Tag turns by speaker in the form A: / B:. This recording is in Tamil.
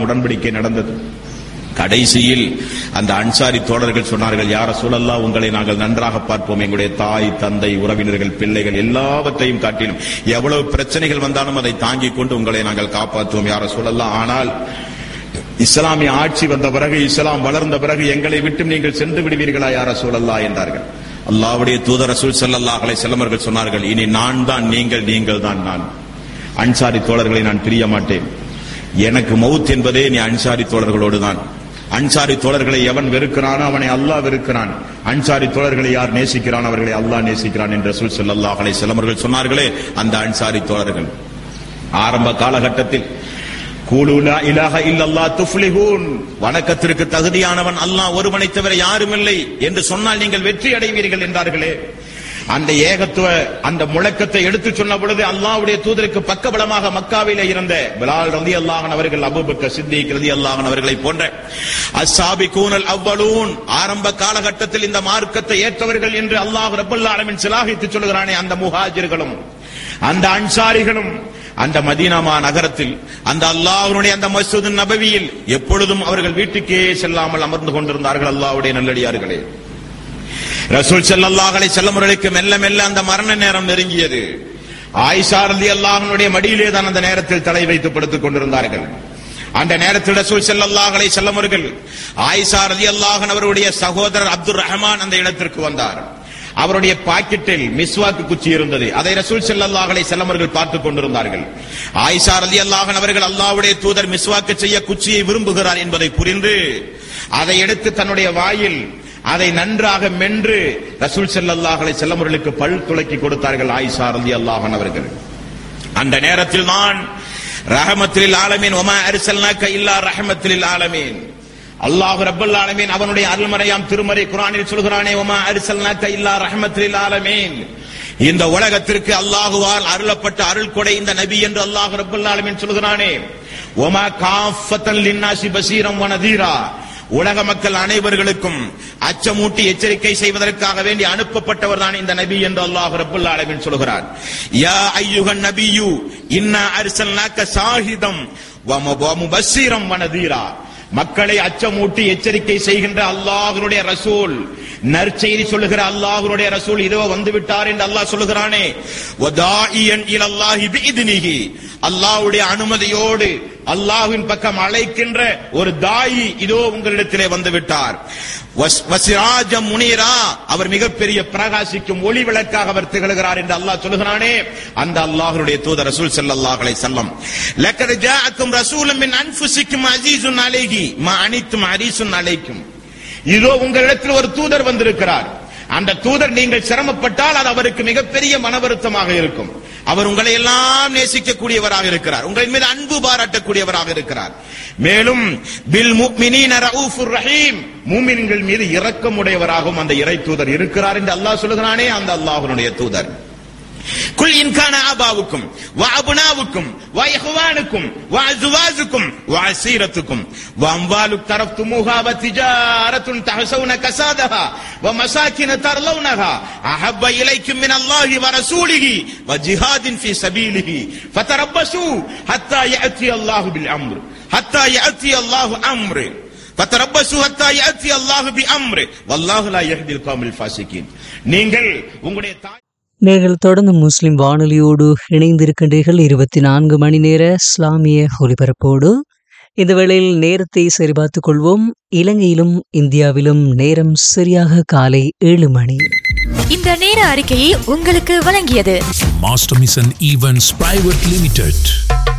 A: உடன்படிக்கை நடந்தது கடைசியில் அந்த அன்சாரி தோழர்கள் சொன்னார்கள் யார சூழல்லா உங்களை நாங்கள் நன்றாக பார்ப்போம் எங்களுடைய தாய் தந்தை உறவினர்கள் பிள்ளைகள் எல்லாவற்றையும் காட்டிலும் எவ்வளவு பிரச்சனைகள் வந்தாலும் அதை தாங்கிக் கொண்டு உங்களை நாங்கள் காப்பாற்றுவோம் யார சூழல்லா ஆனால் இஸ்லாமிய ஆட்சி வந்த பிறகு இஸ்லாம் வளர்ந்த பிறகு எங்களை விட்டு நீங்கள் சென்று விடுவீர்களா யார சூழல்லா என்றார்கள் அல்லாவுடைய தூதர் ரசூல் ஸல்லல்லாஹு அலைஹி வஸல்லம் அவர்கள் சொன்னார்கள் இனி நான் தான் நீங்கள் நீங்கள் தான் நான் அன்சாரி தோழர்களை நான் பிரிய மாட்டேன் எனக்கு மவுத் என்பதே நீ அன்சாரி தோழர்களோடு தான் அன்சாரி தோழர்களை எவன் வெறுக்கிறானோ அவனை அல்லாஹ் வெறுக்கிறான் அன்சாரி தோழர்களை யார் நேசிக்கிறான் அவர்களை அல்லாஹ் நேசிக்கிறான் என்று ரசூல் ஸல்லல்லாஹு அலைஹி வஸல்லம் அவர்கள் சொன்னார்களே அந்த அன்சாரி தோழர்கள் ஆரம்ப காலகட்டத்தில் கூலு லா இலாஹ இல்லல்லாஹ் துஃப்லிஹூன் வணக்கத்திற்கு தகுதியானவன் அல்லாஹ் ஒருவனை தவிர யாரும் இல்லை என்று சொன்னால் நீங்கள் வெற்றி அடைவீர்கள் என்றார்களே அந்த ஏகத்துவ அந்த முழக்கத்தை எடுத்து சொன்ன பொழுது அல்லாஹ்வுடைய தூதருக்கு பக்கபலமாக மக்காவிலே இருந்த பிலால் ரதி அல்லாஹன் அவர்கள் அபூபக்கர் சித்திக் ரதி அல்லாஹன் அவர்களை போன்ற அஸ்ஸாபிகூனல் அவ்வளூன் ஆரம்ப காலகட்டத்தில் இந்த மார்க்கத்தை ஏற்றவர்கள் என்று அல்லாஹ் ரப்பல் ஆலமின் சிலாகித்து சொல்கிறானே அந்த முஹாஜிர்களும் அந்த அன்சாரிகளும் அந்த மதீனாமா நகரத்தில் அந்த அல்லாஹ்வுடைய அந்த மஸ்ஜித் நபவியில் எப்பொழுதும் அவர்கள் வீட்டுக்கே செல்லாமல் அமர்ந்து கொண்டிருந்தார்கள் அல்லாஹ்வுடைய நல்லடியார்களே ரசூல் ஸல்லல்லாஹு அலைஹி வஸல்லம் அவர்களுக்கு மெல்ல மெல்ல அந்த மரண நேரம் நெருங்கியது ஆயிஷா ரலியல்லாஹுனுடைய மடியிலே தான் அந்த நேரத்தில் தலை வைத்து படுத்துக் கொண்டிருந்தார்கள் அந்த நேரத்தில் ரசூல் ஸல்லல்லாஹு அலைஹி வஸல்லம் அவர்கள் ஆயிஷா ரலியல்லாஹு அவருடைய சகோதரர் அப்துர் ரஹ்மான் அந்த இடத்திற்கு வந்தார் அவருடைய பாக்கெட்டில் மிஸ்வாக்கு குச்சி இருந்தது அதை ரசூல் ஸல்லல்லாஹு அலைஹி வஸல்லம் அவர்கள் பார்த்துக் கொண்டிருந்தார்கள் ஆயிஷா ரலியல்லாஹு அவர்கள் அல்லாஹ்வுடைய தூதர் மிஸ்வாக்கு செய்ய குச்சியை விரும்புகிறார் என்பதை புரிந்து அதை எடுத்து தன்னுடைய வாயில் அதை நன்றாக மென்று ரசூல் ஸல்லல்லாஹு அலைஹி வஸல்லம் அவர்களுக்கு பல் துளக்கி கொடுத்தார்கள் ஆயிஷா ரலியல்லாஹு அவர்கள் அந்த நேரத்தில் தான் ரஹமத்தில் ஆலமீன் ஒமா அரிசல்னாக்க இல்லா ரஹமத்தில் ஆலமீன் அல்லாஹ் ரப்பல் ஆலமீன் அவனுடைய அருள்மறையாம் திருமறை குர்ஆனில் சொல்கிறானே ஒமா அரிசல்னாக்க இல்லா ரஹமத்தில் ஆலமீன் இந்த உலகத்திற்கு அல்லாஹுவால் அருளப்பட்ட அருள் கொடை இந்த நபி என்று அல்லாஹ் ரப்பல் ஆலமீன் சொல்கிறானே ஒமா காஃபத்தன் லின்னாசி பசீரம் வ நதீரா உலக மக்கள் அனைவர்களுக்கும் அச்சமூட்டி எச்சரிக்கை செய்வதற்காக வேண்டி அனுப்பப்பட்டவர் தான் இந்த நபி என்று அல்லாஹ் ரப்பல் ஆலமீன் சொல்கிறார் யா ஐயுகன் நபியு இன்னா அர்சல்னாக்க சாஹிதம் வ முபஸ்ஸிரம் வ நதீரா மக்களை அச்சமூட்டி எச்சரிக்கை செய்கின்ற அல்லாஹ்வுடைய ரசூல் நற்செய்தி சொல்லுகிற அல்லாஹ்வுடைய ரசூல் இதோ வந்து விட்டார் என்று அல்லாஹ் சொல்லுகிறானே வதாஇயன் இலல்லாஹி பிஇذنஹி அல்லாஹ்வுடைய அனுமதியோடு அல்லாஹ்வின் பக்கம் அழைக்கின்ற ஒரு தாயி இதோ உங்களிடத்திலே வந்து விட்டார் வஸ்- வசிராஜம் முனீரா அவர் மிகப்பெரிய பிரகாசிக்கும் ஒளி விளக்காக அவர் திகழ்கிறார் என்று அல்லாஹ் சொல்லுகிறானே அந்த அல்லாஹ்வுடைய தூதர் ரசூல் ஸல்லல்லாஹு அலைஹி வஸல்லம் லக்கத் ஜாஅக்கும் ரசூலும் மின் அன்ஃபுசிக்கும் அஸீஸுன் அலைஹி மா அனித்தும் ஹரீஸுன் அலைக்கும் இதோ உங்களிடத்தில் ஒரு தூதர் வந்திருக்கிறார் அந்த தூதர் நீங்கள் சிரமப்பட்டால் அது அவருக்கு மிகப்பெரிய மன வருத்தமாக இருக்கும் அவர் உங்களை எல்லாம் நேசிக்கக்கூடியவராக இருக்கிறார் உங்களின் மீது அன்பு பாராட்டக்கூடியவராக இருக்கிறார் மேலும் பில் முக்மினீன ரவுஃபுர் ரஹீம் மூமின்கள் மீது இரக்கமுடையவராகவும் அந்த இறை தூதர் இருக்கிறார் என்று அல்லாஹ் சொல்லுகிறானே அந்த அல்லாஹ்வுடைய தூதர் குல் இன்கான ஆபாவுக்கும் வஅபுனாவுக்கும் வஇஹ்வானுக்கும் வஅஸ்வாஜுக்கும் வஅசீரத்துக்கும் வஅம்வாலு தரஃப்துமுஹா வதிஜாரத்துன் தஹசவுன கசாதஹா வமசாக்கின தர்லவுனஹா அஹப்ப இலைக்கும் மின் அல்லாஹி வரசூலிஹி வஜிஹாதின் ஃபீ சபீலிஹி ஃபதரப்பசு ஹத்தா يأتي الله بالأمر حتى يأتي الله أمر فتربصوا حتى يأتي الله بأمر والله لا يهدي القوم الفاسقين நீங்கள் உங்களுடைய தாய்
B: நீங்கள் தொடர்ந்து முஸ்லிம் வானொலியோடு இணைந்திருக்கின்றீர்கள் இருபத்தி நான்கு மணி நேர இஸ்லாமிய ஒலிபரப்போடு இந்த வேளையில் நேரத்தை சரிபார்த்துக் கொள்வோம் இலங்கையிலும் இந்தியாவிலும் நேரம் சரியாக காலை ஏழு மணி
C: இந்த நேர அறிக்கையை உங்களுக்கு வழங்கியது
D: Master Mission Events Private Limited.